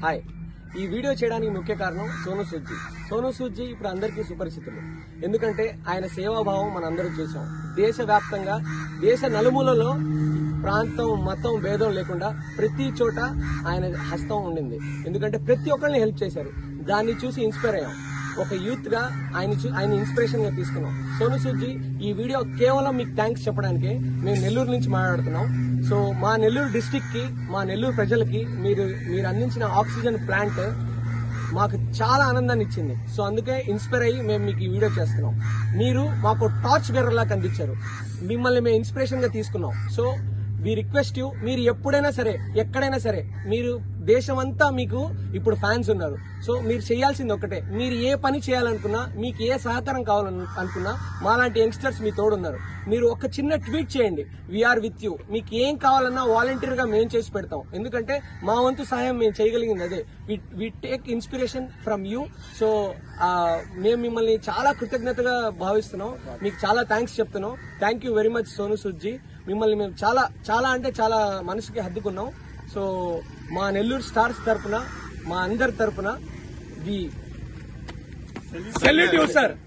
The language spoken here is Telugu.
హాయ్ ఈ వీడియో చేయడానికి ముఖ్య కారణం సోను సూద్జీ సోను సూద్జీ ఇప్పుడు అందరికీ సుపరిచితులు ఎందుకంటే ఆయన సేవాభావం మనందరూ చూసాం దేశవ్యాప్తంగా దేశ నలుమూలలో ప్రాంతం మతం భేదం లేకుండా ప్రతి చోట ఆయన హస్తం ఉండింది ఎందుకంటే ప్రతి ఒక్కరిని హెల్ప్ చేశారు దాన్ని చూసి ఇన్స్పైర్ అయ్యాం ఒక యూత్ గా ఆయన చూ- ఆయన ఇన్స్పిరేషన్ గా తీసుకున్నాం సోను సూజీ ఈ వీడియో కేవలం మీకు థ్యాంక్స్ చెప్పడానికే మేము నెల్లూరు నుంచి మాట్లాడుతున్నాం సో మా నెల్లూరు డిస్టిక్ కి మా నెల్లూరు ప్రజలకి మీరు మీరు అందించిన ఆక్సిజన్ ప్లాంట్ మాకు చాలా ఆనందాన్ని ఇచ్చింది సో అందుకే ఇన్స్పైర్ అయ్యి మేము మీకు ఈ వీడియో చేస్తున్నాం మీరు మాకు టార్చ్ బెరర్ లా కనిపించారు మిమ్మల్ని మేము ఇన్స్పిరేషన్ గా తీసుకున్నాం సో వి రిక్వెస్ట్ యూ మీరు ఎప్పుడైనా సరే ఎక్కడైనా సరే మీరు దేశమంతా మీకు ఇప్పుడు ఫ్యాన్స్ ఉన్నారు సో మీరు చేయాల్సింది ఒకటే మీరు ఏ పని చేయాలనుకున్నా మీకు ఏ సహకారం కావాలను అనుకున్నా మాలాంటి యంగ్స్టర్స్ మీ తోడున్నారు మీరు ఒక చిన్న ట్వీట్ చేయండి వీఆర్ విత్ యూ మీకు ఏం కావాలన్నా వాలంటీర్ గా మేము చేసి పెడతాం ఎందుకంటే మా వంతు సహాయం మేము చేయగలిగింది అదే we take inspiration from you so మేము మిమ్మల్ని చాలా కృతజ్ఞతగా భావిస్తున్నాం మీకు చాలా థ్యాంక్స్ చెప్తున్నాం thank you very much Sonu Sujji మిమ్మల్ని మేము చాలా చాలా అంటే చాలా మనసుకి హద్దుకున్నాం సో మా నెల్లూరు స్టార్స్ తరపున మా అందరి తరపున ది సెల్యూట్ యూ సార్